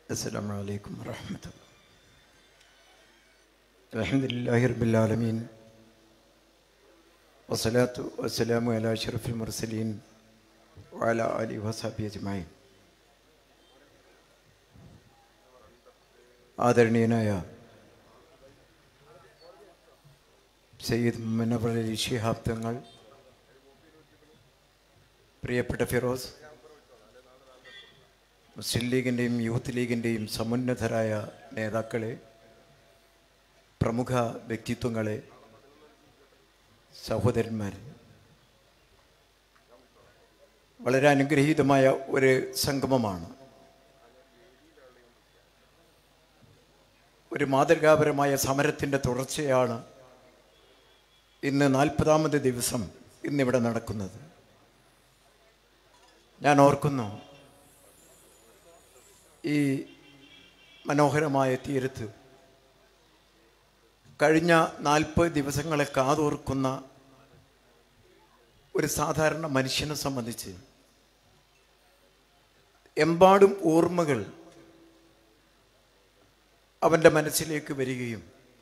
السلام عليكم ورحمة الله الحمد لله رب العالمين والصلاة والسلام على أشرف المرسلين وعلى آله وصحبه أجمعين ആദരണീയനായ സയ്യിദ് മുനവർ അലി ശിഹാബ് തങ്ങൾ പ്രിയപ്പെട്ട ഫിറോസ് മുസ്ലിം ലീഗിൻ്റെയും യൂത്ത് ലീഗിൻ്റെയും സമുന്നതരായ നേതാക്കളെ പ്രമുഖ വ്യക്തിത്വങ്ങളെ സഹോദരന്മാർ വളരെ അനുഗ്രഹീതമായ ഒരു സംഗമമാണ് ഒരു മാതൃകാപരമായ സമരത്തിൻ്റെ തുടർച്ചയാണ് ഇന്ന് നാൽപ്പതാമത് ദിവസം ഇന്നിവിടെ നടക്കുന്നത് ഞാൻ ഓർക്കുന്നു ഈ മനോഹരമായ തീരത്ത് കഴിഞ്ഞ നാൽപ്പത് ദിവസങ്ങളെ കാതോർക്കുന്ന ഒരു സാധാരണ മനുഷ്യനെ സംബന്ധിച്ച് എമ്പാടും ഓർമ്മകൾ അവൻ്റെ മനസ്സിലേക്ക് വരികയും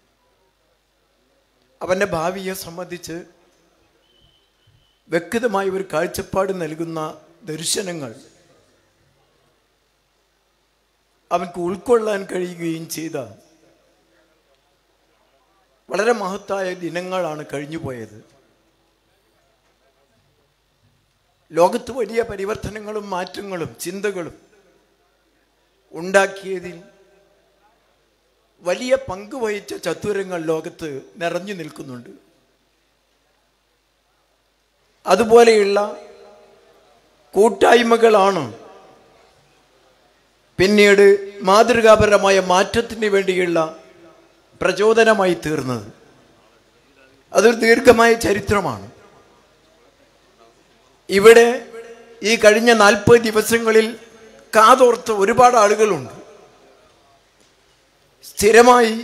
അവൻ്റെ ഭാവിയെ സംബന്ധിച്ച് വ്യക്തമായ ഒരു കാഴ്ചപ്പാട് നൽകുന്ന ദർശനങ്ങൾ അവൻക്ക് ഉൾക്കൊള്ളാൻ കഴിയുകയും ചെയ്ത വളരെ മഹത്തായ ദിനങ്ങളാണ് കഴിഞ്ഞുപോയത് ലോകത്ത് വലിയ പരിവർത്തനങ്ങളും മാറ്റങ്ങളും ചിന്തകളും ഉണ്ടാക്കിയതിൽ വലിയ പങ്ക് വഹിച്ച ചത്തുരങ്ങൾ ലോകത്ത് നിറഞ്ഞു നിൽക്കുന്നുണ്ട് അതുപോലെയുള്ള കൂട്ടായ്മകളാണ് പിന്നീട് മാതൃകാപരമായ മാറ്റത്തിന് വേണ്ടിയുള്ള പ്രചോദനമായി തീർന്നത് അതൊരു ദീർഘമായ ചരിത്രമാണ് ഇവിടെ ഈ കഴിഞ്ഞ നാൽപ്പത് ദിവസങ്ങളിൽ കാതോർത്ത ഒരുപാട് ആളുകളുണ്ട് സ്ഥിരമായി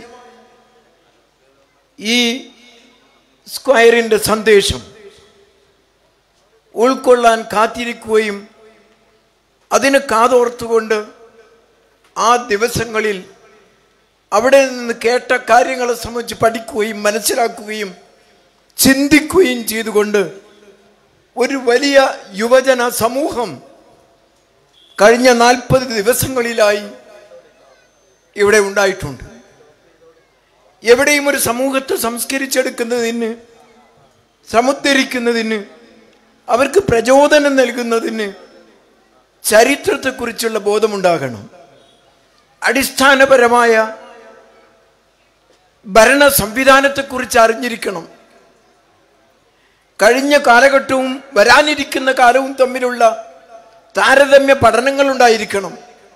ഈ സ്ക്വയറിൻ്റെ സന്ദേശം ഉൾക്കൊള്ളാൻ കാത്തിരിക്കുകയും അതിന് കാതോർത്തുകൊണ്ട് ആ ദിവസങ്ങളിൽ അവിടെ നിന്ന് കേട്ട കാര്യങ്ങളെ സംബന്ധിച്ച് പഠിക്കുകയും മനസ്സിലാക്കുകയും ചിന്തിക്കുകയും ചെയ്തുകൊണ്ട് ഒരു വലിയ യുവജന സമൂഹം കഴിഞ്ഞ നാൽപ്പത് ദിവസങ്ങളിലായി ഇവിടെ ഉണ്ടായിട്ടുണ്ട് എവിടെയും ഒരു സമൂഹത്തെ സംസ്കരിച്ചെടുക്കുന്നതിന് സമുദ്ധരിക്കുന്നതിന് അവർക്ക് പ്രചോദനം നൽകുന്നതിന് ചരിത്രത്തെക്കുറിച്ചുള്ള ബോധമുണ്ടാകണം അടിസ്ഥാനപരമായ ഭരണ സംവിധാനത്തെക്കുറിച്ച് അറിഞ്ഞിരിക്കണം കഴിഞ്ഞ കാലഘട്ടവും വരാനിരിക്കുന്ന കാലവും തമ്മിലുള്ള താരതമ്യ പഠനങ്ങൾ ഉണ്ടായിരിക്കണം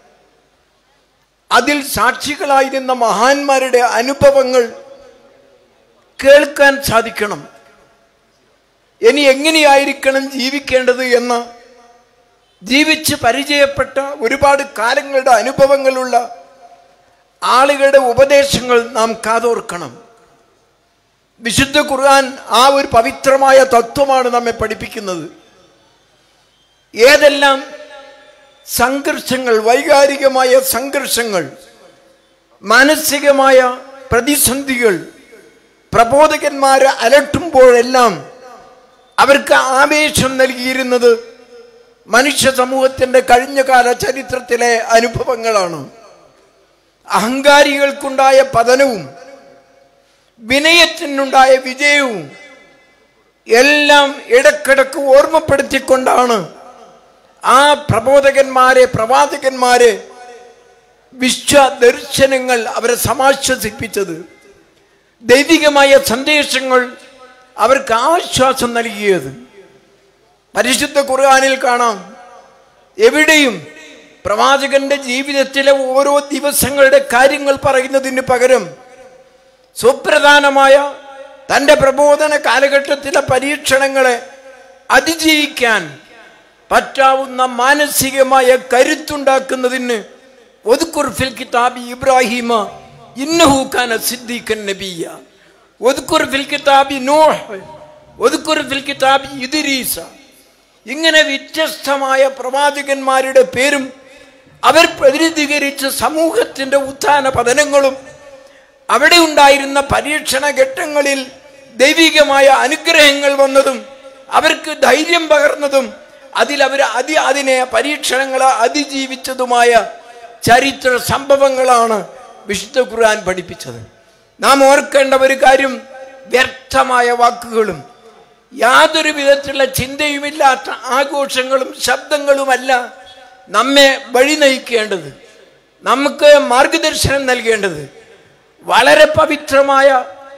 അതിൽ സാക്ഷികളായിരുന്ന മഹാന്മാരുടെ അനുഭവങ്ങൾ കേൾക്കാൻ സാധിക്കണം ഇനി എങ്ങനെയായിരിക്കണം ജീവിക്കേണ്ടത് എന്ന് ജീവിച്ച് പരിചയപ്പെട്ട ഒരുപാട് കാലങ്ങളുടെ അനുഭവങ്ങളുള്ള ആളുകളുടെ ഉപദേശങ്ങൾ നാം കാതോർക്കണം വിശുദ്ധ ഖുർആൻ ആ ഒരു പവിത്രമായ തത്വമാണ് നമ്മെ പഠിപ്പിക്കുന്നത് ഏതെല്ലാം സംഘർഷങ്ങൾ വൈകാരികമായ സംഘർഷങ്ങൾ മാനസികമായ പ്രതിസന്ധികൾ പ്രബോധകന്മാരെ അലട്ടുമ്പോഴെല്ലാം അവർക്ക് ആവേശം നൽകിയിരുന്നത് മനുഷ്യ സമൂഹത്തിൻ്റെ കഴിഞ്ഞകാല ചരിത്രത്തിലെ അനുഭവങ്ങളാണ് അഹങ്കാരികൾക്കുണ്ടായ പതനവും വിനയത്തിനുണ്ടായ വിജയവും എല്ലാം ഇടക്കിടക്ക് ഓർമ്മപ്പെടുത്തിക്കൊണ്ടാണ് ആ പ്രബോധകന്മാരെ പ്രവാചകന്മാരെ വിശ്വദർശനങ്ങൾ അവരെ സമാശ്വസിപ്പിച്ചത് ദൈവികമായ സന്ദേശങ്ങൾ അവർക്ക് ആശ്വാസം നൽകിയത് പരിശുദ്ധ ഖുർആാനിൽ കാണാം എവിടെയും പ്രവാചകന്റെ ജീവിതത്തിലെ ഓരോ ദിവസങ്ങളുടെ കാര്യങ്ങൾ പറയുന്നതിന് പകരം സുപ്രധാനമായ തൻ്റെ പ്രബോധന കാലഘട്ടത്തിലെ പരീക്ഷണങ്ങളെ അതിജീവിക്കാൻ പറ്റാവുന്ന മാനസികമായ കരുത്തുണ്ടാക്കുന്നതിന് ഒതുക്കുർഫിൽ കിതാബി ഇബ്രാഹിമ ഇന്നഹൂക്കാന സിദ്ദീഖൻ നബിയ ഒതുക്കുർഫിൽ കിതാബി നോഹ് ഒതുക്കുർഫിൽ കിതാബി ഇദിരീസ ഇങ്ങനെ വ്യത്യസ്തമായ പ്രവാചകന്മാരുടെ പേരും അവർ പ്രതിനിധീകരിച്ച സമൂഹത്തിന്റെ ഉത്ഥാന പതനങ്ങളും അവിടെ ഉണ്ടായിരുന്ന പരീക്ഷണ ഘട്ടങ്ങളിൽ ദൈവികമായ അനുഗ്രഹങ്ങൾ വന്നതും അവർക്ക് ധൈര്യം പകർന്നതും അതിൽ അവർ അതി അതിനെ പരീക്ഷണങ്ങളെ അതിജീവിച്ചതുമായ ചരിത്ര സംഭവങ്ങളാണ് വിശുദ്ധ ഖുർആൻ പഠിപ്പിച്ചത് നാം ഓർക്കേണ്ട ഒരു കാര്യം വ്യർത്ഥമായ വാക്കുകളും യാതൊരു വിധത്തിലുള്ള ചിന്തയുമില്ലാത്ത ആഘോഷങ്ങളും ശബ്ദങ്ങളുമല്ല നമ്മെ വഴി നയിക്കേണ്ടത് നമുക്ക് മാർഗദർശനം നൽകേണ്ടത് വളരെ പവിത്രമായ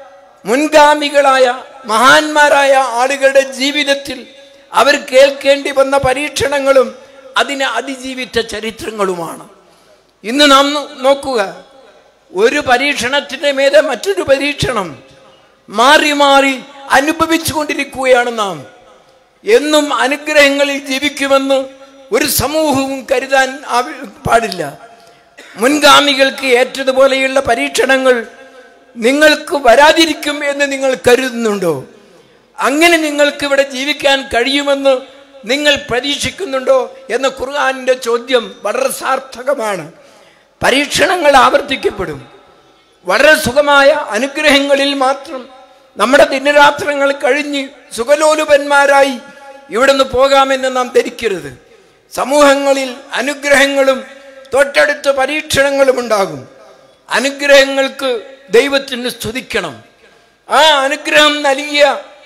മുൻഗാമികളായ മഹാന്മാരായ ആളുകളുടെ ജീവിതത്തിൽ അവർ കേൾക്കേണ്ടി വന്ന പരീക്ഷണങ്ങളും അതിനെ അതിജീവിച്ച ചരിത്രങ്ങളുമാണ് ഇന്ന് നാം നോ- നോക്കുക ഒരു പരീക്ഷണത്തിന്റെ മേലെ മറ്റൊരു പരീക്ഷണം മാറി മാറി അനുഭവിച്ചു കൊണ്ടിരിക്കുകയാണ് നാം എന്നും അനുഗ്രഹങ്ങളിൽ ജീവിക്കുമെന്ന് ഒരു സമൂഹവും കരുതാൻ ആവ- പാടില്ല മുൻഗാമികൾക്ക് ഏറ്റതുപോലെയുള്ള പരീക്ഷണങ്ങൾ നിങ്ങൾക്ക് വരാതിരിക്കും എന്ന് നിങ്ങൾ കരുതുന്നുണ്ടോ അങ്ങനെ നിങ്ങൾക്ക് ഇവിടെ ജീവിക്കാൻ കഴിയുമെന്ന് നിങ്ങൾ പ്രതീക്ഷിക്കുന്നുണ്ടോ എന്ന ഖുർആാനിന്റെ ചോദ്യം വളരെ സാർത്ഥകമാണ് പരീക്ഷണങ്ങൾ ആവർത്തിക്കപ്പെടും വളരെ സുഖമായ അനുഗ്രഹങ്ങളിൽ മാത്രം നമ്മുടെ ദിനരാത്രങ്ങൾ കഴിഞ്ഞ് സുഖലോലുപന്മാരായി ഇവിടുന്ന് പോകാമെന്ന് നാം ധരിക്കരുത് സമൂഹങ്ങളിൽ അനുഗ്രഹങ്ങളും തൊട്ടടുത്ത പരീക്ഷണങ്ങളും ഉണ്ടാകും അനുഗ്രഹങ്ങൾക്ക് ദൈവത്തിന് സ്തുതിക്കണം ആ അനുഗ്രഹം നൽകിയ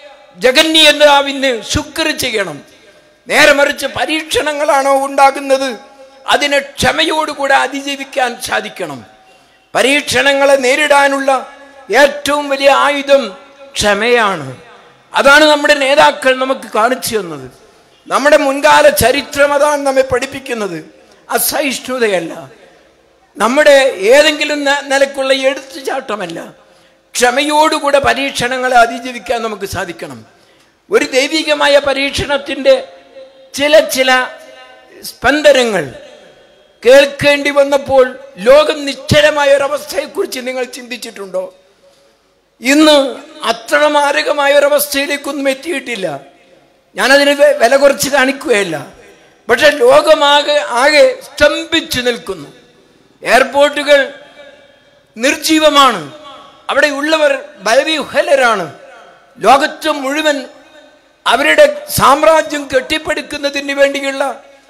ജഗന്യതാവിന് ശുക്ർ ചെയ്യണം നേരെ മറിച്ച് പരീക്ഷണങ്ങളാണോ ഉണ്ടാകുന്നത് അതിനെ ക്ഷമയോടുകൂടെ അതിജീവിക്കാൻ സാധിക്കണം പരീക്ഷണങ്ങളെ നേരിടാനുള്ള ഏറ്റവും വലിയ ആയുധം ക്ഷമയാണ് അതാണ് നമ്മുടെ നേതാക്കൾ നമുക്ക് കാണിച്ചു തന്നത് നമ്മുടെ മുൻകാല ചരിത്രം അതാണ് നമ്മെ പഠിപ്പിക്കുന്നത് അസഹിഷ്ണുതയല്ല നമ്മുടെ ഏതെങ്കിലും ന- നിലക്കുള്ള എടുത്തുചാട്ടമല്ല ക്ഷമയോടുകൂടെ പരീക്ഷണങ്ങളെ അതിജീവിക്കാൻ നമുക്ക് സാധിക്കണം ഒരു ദൈവികമായ പരീക്ഷണത്തിൻ്റെ ചില ചില സ്പന്ദനങ്ങൾ കേൾക്കേണ്ടി വന്നപ്പോൾ ലോകം നിശ്ചലമായ ഒരവസ്ഥയെക്കുറിച്ച് നിങ്ങൾ ചിന്തിച്ചിട്ടുണ്ടോ ഇന്ന് അത്ര മാരകമായ ഒരവസ്ഥയിലേക്കൊന്നും എത്തിയിട്ടില്ല ഞാനതിന് വെ- വില കുറച്ച് കാണിക്കുകയല്ല പക്ഷെ ലോകമാകെ ആകെ സ്തംഭിച്ചു നിൽക്കുന്നു എയർപോർട്ടുകൾ നിർജീവമാണ് അവിടെ ഉള്ളവർ ഭയവിഹലരാണ് ലോകത്ത് മുഴുവൻ അവരുടെ സാമ്രാജ്യം കെട്ടിപ്പടുക്കുന്നതിന് വേണ്ടിയുള്ള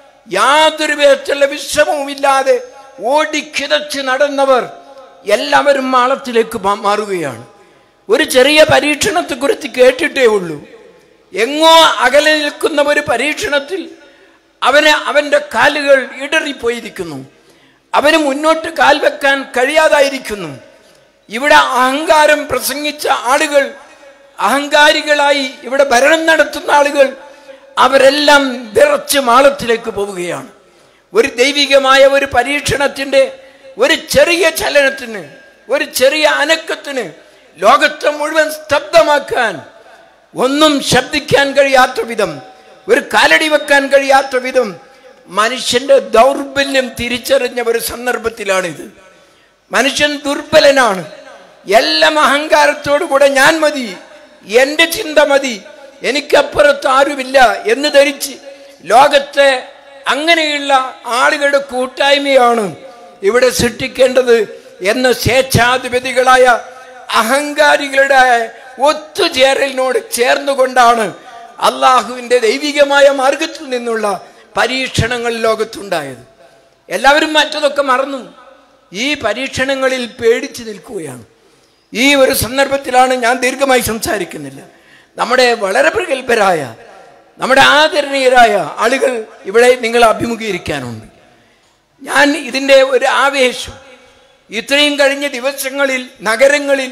യാതൊരു വിധത്തിലുള്ള വിശ്രമവുമില്ലാതെ ഓടിക്കിതച്ച് നടന്നവർ എല്ലാവരും മാളത്തിലേക്ക് മാ- മാറുകയാണ് ഒരു ചെറിയ പരീക്ഷണത്തെക്കുറിച്ച് കേട്ടിട്ടേ ഉള്ളൂ എങ്ങോ അകലെ നിൽക്കുന്ന ഒരു പരീക്ഷണത്തിൽ അവന് അവന്റെ കാലുകൾ ഇടറിപ്പോയിരിക്കുന്നു അവന് മുന്നോട്ട് കാൽ വെക്കാൻ കഴിയാതായിരിക്കുന്നു ഇവിടെ അഹങ്കാരം പ്രസംഗിച്ച ആളുകൾ അഹങ്കാരികളായി ഇവിടെ ഭരണം നടത്തുന്ന ആളുകൾ അവരെല്ലാം വിറച്ച് മാളത്തിലേക്ക് പോവുകയാണ് ഒരു ദൈവികമായ ഒരു പരീക്ഷണത്തിന്റെ ഒരു ചെറിയ ചലനത്തിന് ഒരു ചെറിയ അനക്കത്തിന് ലോകത്തെ മുഴുവൻ സ്തബ്ധമാക്കാൻ ഒന്നും ശബ്ദിക്കാൻ കഴിയാത്ത വിധം ഒരു കാലടി വെക്കാൻ കഴിയാത്ത വിധം മനുഷ്യന്റെ ദൗർബല്യം തിരിച്ചറിഞ്ഞ ഒരു സന്ദർഭത്തിലാണിത് മനുഷ്യൻ ദുർബലനാണ് എല്ലാം അഹങ്കാരത്തോടു കൂടെ ഞാൻ മതി എന്റെ ചിന്ത മതി എനിക്കപ്പുറത്ത് ആരുമില്ല എന്ന് ധരിച്ച് ലോകത്തെ അങ്ങനെയുള്ള ആളുകളുടെ കൂട്ടായ്മയാണ് ഇവിടെ സൃഷ്ടിക്കേണ്ടത് എന്ന സ്വേച്ഛാധിപതികളായ അഹങ്കാരികളുടെ ഒത്തുചേരലിനോട് ചേർന്നുകൊണ്ടാണ് അള്ളാഹുവിന്റെ ദൈവികമായ മാർഗത്തിൽ നിന്നുള്ള പരീക്ഷണങ്ങൾ ലോകത്തുണ്ടായത് എല്ലാവരും മറ്റതൊക്കെ മറന്നു ഈ പരീക്ഷണങ്ങളിൽ പേടിച്ചു നിൽക്കുകയാണ് ഈ ഒരു സന്ദർഭത്തിലാണ് ഞാൻ ദീർഘമായി സംസാരിക്കുന്നില്ല നമ്മുടെ വളരെ പ്രഗത്ഭരായ നമ്മുടെ ആദരണീയരായ ആളുകൾ ഇവിടെ നിങ്ങളെ അഭിമുഖീകരിക്കാനുണ്ട് ഞാൻ ഇതിൻ്റെ ഒരു ആവേശം ഇത്രയും കഴിഞ്ഞ ദിവസങ്ങളിൽ നഗരങ്ങളിൽ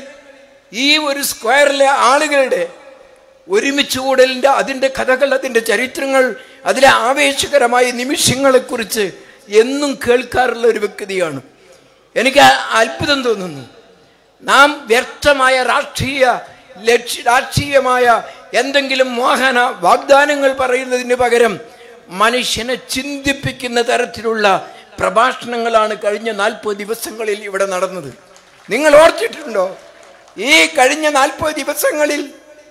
ഈ ഒരു സ്ക്വയറിലെ ആളുകളുടെ ഒരുമിച്ച് കൂടലിൻ്റെ അതിൻ്റെ കഥകൾ അതിൻ്റെ ചരിത്രങ്ങൾ അതിലെ ആവേശകരമായ നിമിഷങ്ങളെക്കുറിച്ച് എന്നും കേൾക്കാറുള്ള ഒരു വ്യക്തിയാണ് എനിക്ക് അത്ഭുതം തോന്നുന്നു നാം വ്യക്തമായ രാഷ്ട്രീയ ലക്ഷ്യ രാഷ്ട്രീയമായ എന്തെങ്കിലും മോഹന വാഗ്ദാനങ്ങൾ പറയുന്നതിന് പകരം മനുഷ്യനെ ചിന്തിപ്പിക്കുന്ന തരത്തിലുള്ള പ്രഭാഷണങ്ങളാണ് കഴിഞ്ഞ നാൽപ്പത് ദിവസങ്ങളിൽ ഇവിടെ നടന്നത് നിങ്ങൾ ഓർത്തിട്ടുണ്ടോ ഈ കഴിഞ്ഞ നാൽപ്പത് ദിവസങ്ങളിൽ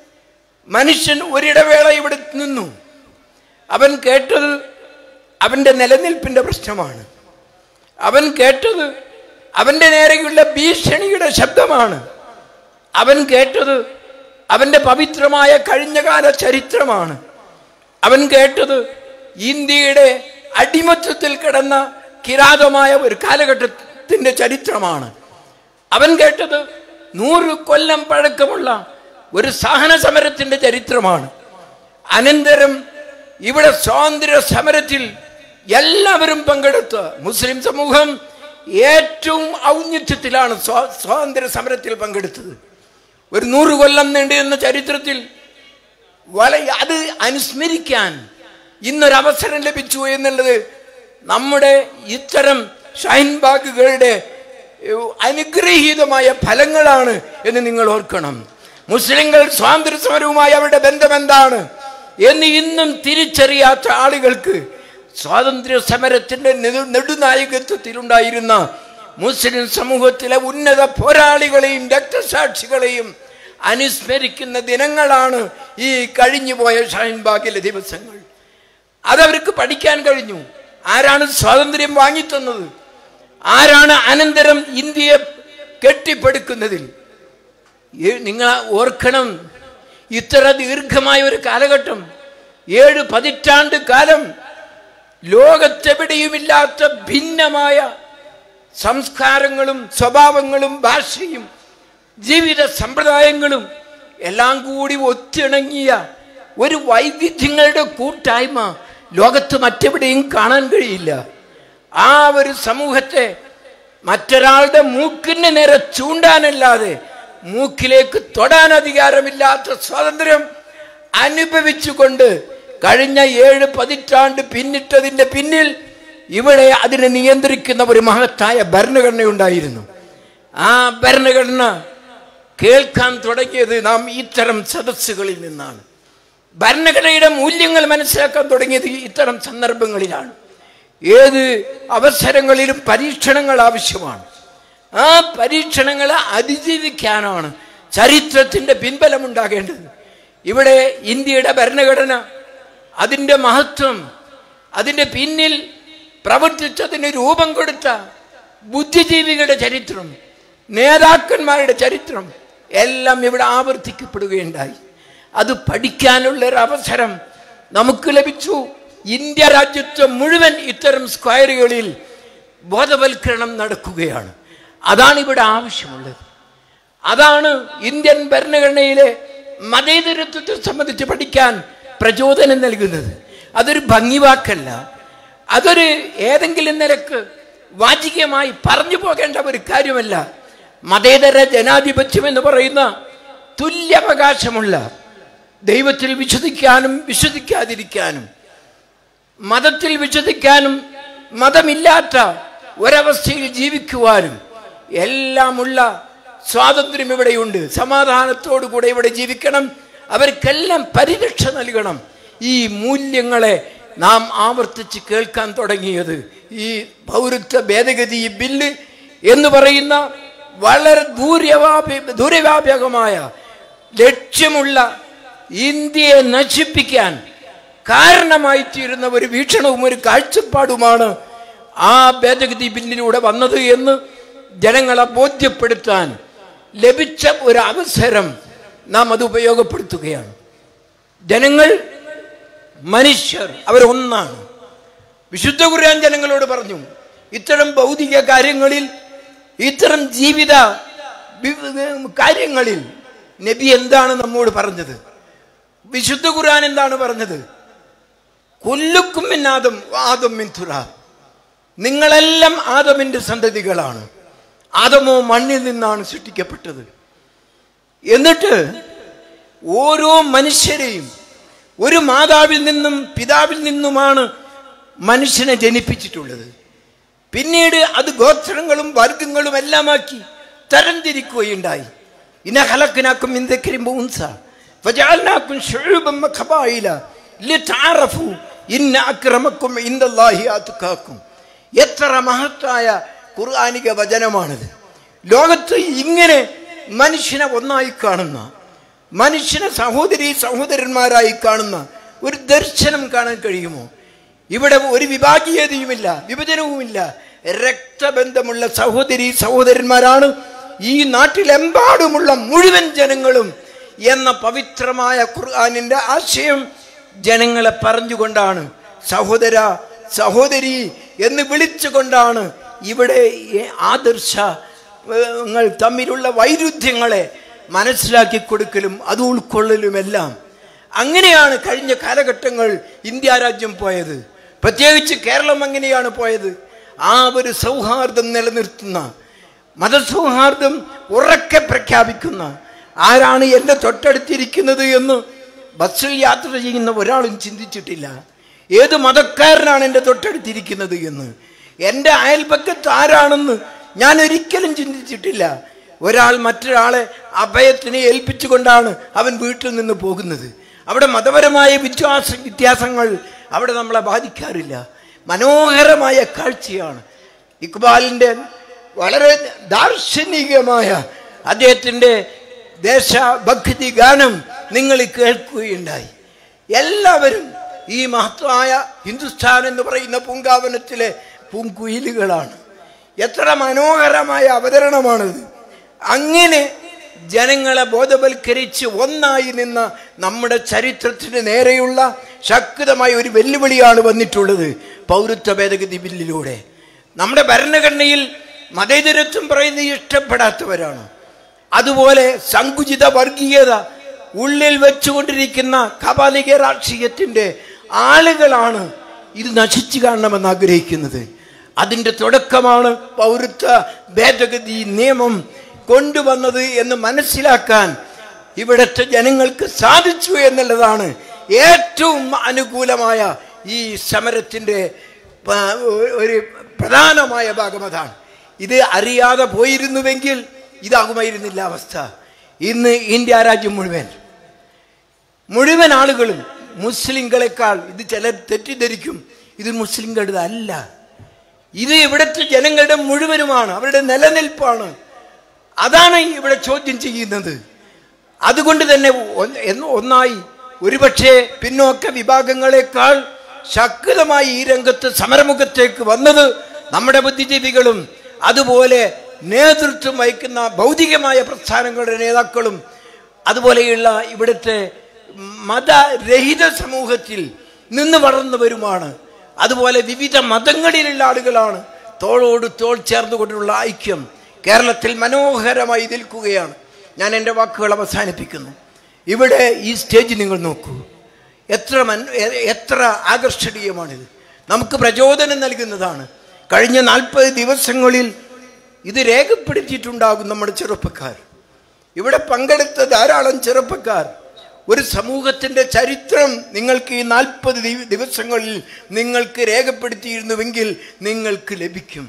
മനുഷ്യൻ ഒരിടവേള ഇവിടെ നിന്നു അവൻ കേട്ടത് അവന്റെ നിലനിൽപ്പിന്റെ പ്രശ്നമാണ് അവൻ കേട്ടത് അവന്റെ നേരെയുള്ള ഭീഷണിയുടെ ശബ്ദമാണ് അവൻ കേട്ടത് അവന്റെ പവിത്രമായ കഴിഞ്ഞകാല ചരിത്രമാണ് അവൻ കേട്ടത് ഇന്ത്യയുടെ അടിമത്വത്തിൽ കിടന്ന കിരാതമായ ഒരു കാലഘട്ടത്തിന്റെ ചരിത്രമാണ് അവൻ കേട്ടത് നൂറ് കൊല്ലം പഴക്കമുള്ള ഒരു സഹന സമരത്തിന്റെ ചരിത്രമാണ് അനന്തരം ഇവിടെ സ്വാതന്ത്ര്യ സമരത്തിൽ എല്ലാവരും പങ്കെടുത്ത മുസ്ലിം സമൂഹം ഏറ്റവും ഔന്നിത്യത്തിലാണ് സ്വാ- സ്വാതന്ത്ര്യ സമരത്തിൽ പങ്കെടുത്തത് ഒരു നൂറ് കൊല്ലം നീണ്ടുന്ന ചരിത്രത്തിൽ വള അത് അനുസ്മരിക്കാൻ ഇന്നൊരവസരം ലഭിച്ചു എന്നുള്ളത് നമ്മുടെ ഇത്തരം ഷൈൻബാഗുകളുടെ ഏഹ്, അനുഗ്രഹീതമായ ഫലങ്ങളാണ് എന്ന് നിങ്ങൾ ഓർക്കണം മുസ്ലിങ്ങൾ സ്വാതന്ത്ര്യ സമരവുമായി അവരുടെ ബന്ധം എന്താണ് എന്ന് ഇന്നും തിരിച്ചറിയാത്ത ആളുകൾക്ക് സ്വാതന്ത്ര്യ സമരത്തിന്റെ നെടു നെടുനായകത്വത്തിലുണ്ടായിരുന്ന മുസ്ലിം സമൂഹത്തിലെ ഉന്നത പോരാളികളെയും രക്തസാക്ഷികളെയും അനുസ്മരിക്കുന്ന ദിനങ്ങളാണ് ഈ കഴിഞ്ഞുപോയ ഷാഹിൻബാഗിലെ ദിവസങ്ങൾ അതവർക്ക് പഠിക്കാൻ കഴിഞ്ഞു ആരാണ് സ്വാതന്ത്ര്യം വാങ്ങിത്തന്നത് ആരാണ് അനന്തരം ഇന്ത്യയെ കെട്ടിപ്പടുക്കുന്നതിൽ ഏ- നിങ്ങൾ ഓർക്കണം ഇത്ര ദീർഘമായ ഒരു കാലഘട്ടം ഏഴ് പതിറ്റാണ്ട് കാലം ലോകത്തെവിടെയുമില്ലാത്ത ഭിന്നമായ സംസ്കാരങ്ങളും സ്വഭാവങ്ങളും ഭാഷയും ജീവിത സമ്പ്രദായങ്ങളും എല്ലാം കൂടി ഒത്തിണങ്ങിയ ഒരു വൈവിധ്യങ്ങളുടെ കൂട്ടായ്മ ലോകത്ത് മറ്റെവിടെയും കാണാൻ കഴിയില്ല ആ ഒരു സമൂഹത്തെ മറ്റൊരാളുടെ മൂക്കിന് നേരെ ചൂണ്ടാനല്ലാതെ മൂക്കിലേക്ക് തൊടാൻ അധികാരമില്ലാത്ത സ്വാതന്ത്ര്യം അനുഭവിച്ചുകൊണ്ട് കഴിഞ്ഞ ഏഴ് പതിറ്റാണ്ട് പിന്നിട്ടതിന്റെ പിന്നിൽ ഇവിടെ അതിനെ നിയന്ത്രിക്കുന്ന ഒരു മഹത്തായ ഭരണഘടനയുണ്ടായിരുന്നു ആ ഭരണഘടന കേൾക്കാൻ തുടങ്ങിയത് നാം ഇത്തരം സദസ്സുകളിൽ നിന്നാണ് ഭരണഘടനയുടെ മൂല്യങ്ങൾ മനസ്സിലാക്കാൻ തുടങ്ങിയത് ഇത്തരം സന്ദർഭങ്ങളിലാണ് ഏത് അവസരങ്ങളിലും പരീക്ഷണങ്ങൾ ആവശ്യമാണ് ആ പരീക്ഷണങ്ങളെ അതിജീവിക്കാനാണ് ചരിത്രത്തിന്റെ പിൻബലമുണ്ടാകേണ്ടത് ഇവിടെ ഇന്ത്യയുടെ ഭരണഘടന അതിൻ്റെ മഹത്വം അതിൻ്റെ പിന്നിൽ പ്രവർത്തിച്ചതിന് രൂപം കൊടുത്ത ബുദ്ധിജീവികളുടെ ചരിത്രം നേതാക്കന്മാരുടെ ചരിത്രം എല്ലാം ഇവിടെ ആവർത്തിക്കപ്പെടുകയുണ്ടായി അത് പഠിക്കാനുള്ള ഒരു അവസരം നമുക്ക് ലഭിച്ചു ഇന്ത്യ രാജ്യത്ത് മുഴുവൻ ഇത്തരം സ്ക്വയറുകളിൽ ബോധവൽക്കരണം നടക്കുകയാണ് അതാണ് ഇവിടെ ആവശ്യമുള്ളത് അതാണ് ഇന്ത്യൻ ഭരണഘടനയിലെ മതേതരത്വത്തെ സംബന്ധിച്ച് പഠിക്കാൻ പ്രചോദനം നൽകുന്നത് അതൊരു ഭംഗിവാക്കല്ല അതൊരു ഏതെങ്കിലും നിലക്ക് വാചികമായി പറഞ്ഞു പോകേണ്ട ഒരു കാര്യമല്ല മതേതര ജനാധിപത്യം എന്ന് പറയുന്ന തുല്യാവകാശമുള്ള ദൈവത്തിൽ വിശ്വസിക്കാനും വിശ്വസിക്കാതിരിക്കാനും മതത്തിൽ വിശ്വസിക്കാനും മതമില്ലാത്ത ഒരവസ്ഥയിൽ ജീവിക്കുവാനും എല്ലാമുള്ള സ്വാതന്ത്ര്യം ഇവിടെയുണ്ട് സമാധാനത്തോടു കൂടെ ഇവിടെ ജീവിക്കണം അവർക്കെല്ലാം പരിരക്ഷ നൽകണം ഈ മൂല്യങ്ങളെ നാം ആവർത്തിച്ച് കേൾക്കാൻ തുടങ്ങിയത് ഈ പൗരത്വ ഭേദഗതി ബില്ല് എന്ന് പറയുന്ന വളരെ ദൂരവ്യാപി ദൂരവ്യാപകമായ ലക്ഷ്യമുള്ള ഇന്ത്യയെ നശിപ്പിക്കാൻ കാരണമായി തീരുന്ന ഒരു വീക്ഷണവും ഒരു കാഴ്ചപ്പാടുമാണ് ആ ഭേദഗതി ബില്ലിലൂടെ വന്നത് എന്ന് ജനങ്ങളെ ബോധ്യപ്പെടുത്താൻ ലഭിച്ച ഒരു അവസരം നാം അത് ഉപയോഗപ്പെടുത്തുകയാണ് ജനങ്ങൾ മനുഷ്യർ അവരൊന്നാണ് വിശുദ്ധ ഖുർആൻ ജനങ്ങളോട് പറഞ്ഞു ഇത്തരം ഭൗതിക കാര്യങ്ങളിൽ ഇത്തരം ജീവിത വി- കാര്യങ്ങളിൽ നബി എന്താണ് നമ്മോട് പറഞ്ഞത് വിശുദ്ധ ഖുർആൻ എന്താണ് പറഞ്ഞത് കൊല്ലുക്കും ആദം ആദം മിൻ തുറാബ് നിങ്ങളെല്ലാം ആദമിന്റെ സന്തതികളാണ് ആദമോ മണ്ണിൽ നിന്നാണ് സൃഷ്ടിക്കപ്പെട്ടത് എന്നിട്ട് ഓരോ മനുഷ്യരെയും ഒരു മാതാവിൽ നിന്നും പിതാവിൽ നിന്നുമാണ് മനുഷ്യനെ ജനിപ്പിച്ചിട്ടുള്ളത് പിന്നീട് അത് ഗോത്രങ്ങളും വർഗങ്ങളും എല്ലാമാക്കി തരംതിരിക്കുകയുണ്ടായി ഇന ഹലക്കിനാക്കും ഇന്ദക്കരിം ഉൻസ ഫജാൽനാക്കും ശുഅൂബൻ വഖബായില ലിതഅറഫു ഇന്ന അക്രമക്കും ഇൻദല്ലാഹി അത്ഖാക്കും എത്ര മഹത്തായ ഖുർആനിക വചനമാണിത് ലോകത്ത് ഇങ്ങനെ മനുഷ്യനെ ഒന്നായി കാണുന്ന മനുഷ്യനെ സഹോദരി സഹോദരന്മാരായി കാണുന്ന ഒരു ദർശനം കാണാൻ കഴിയുമോ ഇവിടെ ഒരു വിഭാഗീയതയുമില്ല വിഭജനവുമില്ല രക്തബന്ധമുള്ള സഹോദരി സഹോദരന്മാരാണ് ഈ നാട്ടിലെമ്പാടുമുള്ള മുഴുവൻ ജനങ്ങളും എന്ന പവിത്രമായ ഖുർആാനിന്റെ ആശയം ജനങ്ങളെ പറഞ്ഞുകൊണ്ടാണ് സഹോദര സഹോദരി എന്ന് വിളിച്ചുകൊണ്ടാണ് ഇവിടെ ഈ ആദർശങ്ങൾ തമ്മിലുള്ള വൈരുദ്ധ്യങ്ങളെ മനസ്സിലാക്കി കൊടുക്കലും അത് ഉൾക്കൊള്ളലുമെല്ലാം അങ്ങനെയാണ് കഴിഞ്ഞ കാലഘട്ടങ്ങൾ ഇന്ത്യ രാജ്യം പോയത് പ്രത്യേകിച്ച് കേരളം അങ്ങനെയാണ് പോയത് ആ ഒരു സൗഹാർദ്ദം നിലനിർത്തുന്ന മതസൗഹാർദ്ദം ഉറക്കെ പ്രഖ്യാപിക്കുന്ന ആരാണ് എൻ്റെ തൊട്ടടുത്തിരിക്കുന്നത് എന്ന് ബസ്സിൽ യാത്ര ചെയ്യുന്ന ഒരാളും ചിന്തിച്ചിട്ടില്ല ഏത് മതക്കാരനാണ് എൻ്റെ തൊട്ടടുത്തിരിക്കുന്നത് എന്ന് എൻ്റെ അയൽപക്കത്ത് ആരാണെന്ന് ഞാൻ ഒരിക്കലും ചിന്തിച്ചിട്ടില്ല ഒരാൾ മറ്റൊരാളെ അഭയത്തിന് ഏൽപ്പിച്ചുകൊണ്ടാണ് അവൻ വീട്ടിൽ നിന്ന് പോകുന്നത് അവിടെ മതപരമായ വിശ്വാസ വ്യത്യാസങ്ങൾ അവിടെ നമ്മളെ ബാധിക്കാറില്ല മനോഹരമായ കാഴ്ചയാണ് ഇക്ബാലിൻ്റെ വളരെ ദാർശനികമായ അദ്ദേഹത്തിൻ്റെ ദേശഭക്തി ഗാനം നിങ്ങൾ കേൾക്കുകയുണ്ടായി എല്ലാവരും ഈ മഹത്തായ ഹിന്ദുസ്ഥാൻ എന്ന് പറയുന്ന പൂങ്കാവനത്തിലെ പൂങ്കുയിലുകളാണ് എത്ര മനോഹരമായ അവതരണമാണിത് അങ്ങനെ ജനങ്ങളെ ബോധവൽക്കരിച്ച് ഒന്നായി നിന്ന നമ്മുടെ ചരിത്രത്തിന് നേരെയുള്ള ശക്തമായ ഒരു വെല്ലുവിളിയാണ് വന്നിട്ടുള്ളത് പൗരത്വ ഭേദഗതി ബില്ലിലൂടെ നമ്മുടെ ഭരണഘടനയിൽ മതേതരത്വം പറയുന്നത് ഇഷ്ടപ്പെടാത്തവരാണ് അതുപോലെ സങ്കുചിത വർഗീയത ഉള്ളിൽ വെച്ചുകൊണ്ടിരിക്കുന്ന കപാലിക രാഷ്ട്രീയത്തിന്റെ ആളുകളാണ് ഇത് നശിച്ചു കാണണമെന്ന് ആഗ്രഹിക്കുന്നത് അതിൻ്റെ തുടക്കമാണ് പൗരത്വ ഭേദഗതി നിയമം കൊണ്ടുവന്നത് എന്ന് മനസ്സിലാക്കാൻ ഇവിടുത്തെ ജനങ്ങൾക്ക് സാധിച്ചു എന്നുള്ളതാണ് ഏറ്റവും അനുകൂലമായ ഈ സമരത്തിൻ്റെ പ- ഒരു പ്രധാനമായ ഭാഗം അതാണ് ഇത് അറിയാതെ പോയിരുന്നുവെങ്കിൽ ഇതാകുമായിരുന്നില്ല അവസ്ഥ ഇന്ന് ഇന്ത്യ രാജ്യം മുഴുവൻ മുഴുവൻ ആളുകളും മുസ്ലിങ്ങളെക്കാൾ ഇത് ചിലർ തെറ്റിദ്ധരിക്കും ഇത് മുസ്ലിങ്ങളുടെ അല്ല ഇത് ഇവിടുത്തെ ജനങ്ങളുടെ മുഴുവനുമാണ് അവരുടെ നിലനിൽപ്പാണ് അതാണ് ഇവിടെ ചോദ്യം ചെയ്യുന്നത് അതുകൊണ്ട് തന്നെ ഒന്ന് എന്ന് ഒന്നായി ഒരുപക്ഷെ പിന്നോക്ക വിഭാഗങ്ങളെക്കാൾ ശക്തമായി ഈ രംഗത്ത് സമരമുഖത്തേക്ക് വന്നത് നമ്മുടെ ബുദ്ധിജീവികളും അതുപോലെ നേതൃത്വം വഹിക്കുന്ന ഭൗതികമായ പ്രസ്ഥാനങ്ങളുടെ നേതാക്കളും അതുപോലെയുള്ള ഇവിടുത്തെ മതരഹിത സമൂഹത്തിൽ നിന്ന് വളർന്നവരുമാണ് അതുപോലെ വിവിധ മതങ്ങളിലുള്ള ആളുകളാണ് തോളോട് തോൾ ചേർന്നുകൊണ്ടുള്ള ഐക്യം കേരളത്തിൽ മനോഹരമായി നിൽക്കുകയാണ് ഞാൻ എൻ്റെ വാക്കുകൾ അവസാനിപ്പിക്കുന്നു ഇവിടെ ഈ സ്റ്റേജ് നിങ്ങൾ നോക്കൂ എത്ര മൻ എ- എത്ര ആകർഷണീയമാണിത് നമുക്ക് പ്രചോദനം നൽകുന്നതാണ് കഴിഞ്ഞ നാൽപ്പത് ദിവസങ്ങളിൽ ഇത് രേഖപ്പെടുത്തിയിട്ടുണ്ടാകും നമ്മുടെ ചെറുപ്പക്കാർ ഇവിടെ പങ്കെടുത്ത ധാരാളം ചെറുപ്പക്കാർ ഒരു സമൂഹത്തിൻ്റെ ചരിത്രം നിങ്ങൾക്ക് ഈ നാൽപ്പത് ദിവസങ്ങളിൽ നിങ്ങൾക്ക് രേഖപ്പെടുത്തിയിരുന്നുവെങ്കിൽ നിങ്ങൾക്ക് ലഭിക്കും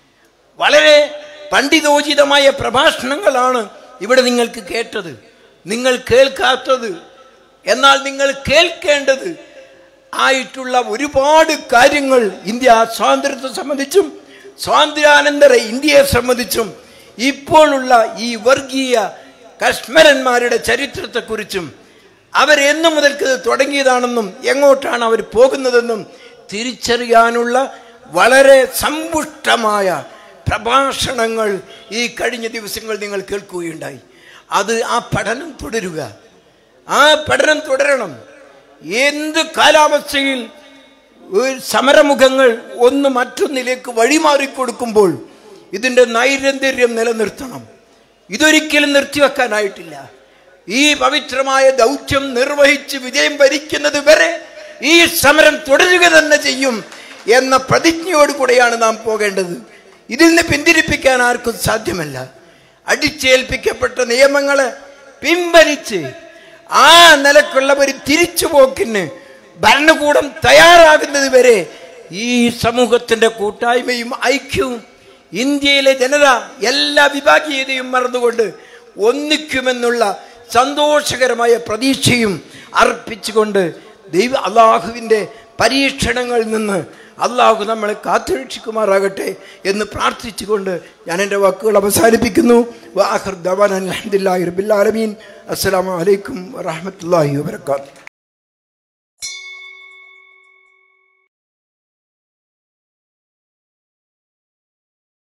വളരെ പണ്ഡിതോചിതമായ പ്രഭാഷണങ്ങളാണ് ഇവിടെ നിങ്ങൾക്ക് കേട്ടത് നിങ്ങൾ കേൾക്കാത്തത് എന്നാൽ നിങ്ങൾ കേൾക്കേണ്ടത് ആയിട്ടുള്ള ഒരുപാട് കാര്യങ്ങൾ ഇന്ത്യ സ്വാതന്ത്ര്യത്തെ സംബന്ധിച്ചും സ്വാതന്ത്ര്യാനന്തര ഇന്ത്യയെ സംബന്ധിച്ചും ഇപ്പോഴുള്ള ഈ വർഗീയ കശ്മരന്മാരുടെ ചരിത്രത്തെക്കുറിച്ചും അവരെന്നു മുതൽക്ക് ഇത് തുടങ്ങിയതാണെന്നും എങ്ങോട്ടാണ് അവർ പോകുന്നതെന്നും തിരിച്ചറിയാനുള്ള വളരെ സമ്പുഷ്ടമായ പ്രഭാഷണങ്ങൾ ഈ കഴിഞ്ഞ ദിവസങ്ങൾ നിങ്ങൾ കേൾക്കുകയുണ്ടായി അത് ആ പഠനം തുടരുക ആ പഠനം തുടരണം എന്ത് കാലാവസ്ഥയിൽ ഒരു സമരമുഖങ്ങൾ ഒന്ന് മറ്റൊന്നിലേക്ക് വഴിമാറിക്കൊടുക്കുമ്പോൾ ഇതിൻ്റെ നൈരന്തര്യം നിലനിർത്തണം ഇതൊരിക്കലും നിർത്തിവെക്കാനായിട്ടില്ല ഈ പവിത്രമായ ദൗത്യം നിർവഹിച്ച് വിജയം ഭരിക്കുന്നത് വരെ ഈ സമരം തുടരുക തന്നെ ചെയ്യും എന്ന പ്രതിജ്ഞയോടുകൂടെയാണ് നാം പോകേണ്ടത് ഇതിൽ നിന്ന് പിന്തിരിപ്പിക്കാൻ ആർക്കും സാധ്യമല്ല അടിച്ചേൽപ്പിക്കപ്പെട്ട നിയമങ്ങളെ പിൻവലിച്ച് ആ നിലക്കുള്ള ഒരു തിരിച്ചുപോക്കിന് ഭരണകൂടം തയ്യാറാകുന്നത് വരെ ഈ സമൂഹത്തിന്റെ കൂട്ടായ്മയും ഐക്യവും ഇന്ത്യയിലെ ജനത എല്ലാ വിഭാഗീയതയും മറന്നുകൊണ്ട് ഒന്നിക്കുമെന്നുള്ള സന്തോഷകരമായ പ്രതീക്ഷയും അർപ്പിച്ചുകൊണ്ട് ദൈവ അള്ളാഹുവിൻ്റെ പരീക്ഷണങ്ങളിൽ നിന്ന് അള്ളാഹു നമ്മളെ കാത്തുരക്ഷിക്കുമാറാകട്ടെ എന്ന് പ്രാർത്ഥിച്ചുകൊണ്ട് ഞാൻ എൻ്റെ വാക്കുകൾ അവസാനിപ്പിക്കുന്നു വാഹർ ദവാൻ അലഹദില്ലാഹി റബിൻ അസ്സലാമു അലൈക്കും വറഹമത്തല്ലാഹി വാബർക്കാത്തു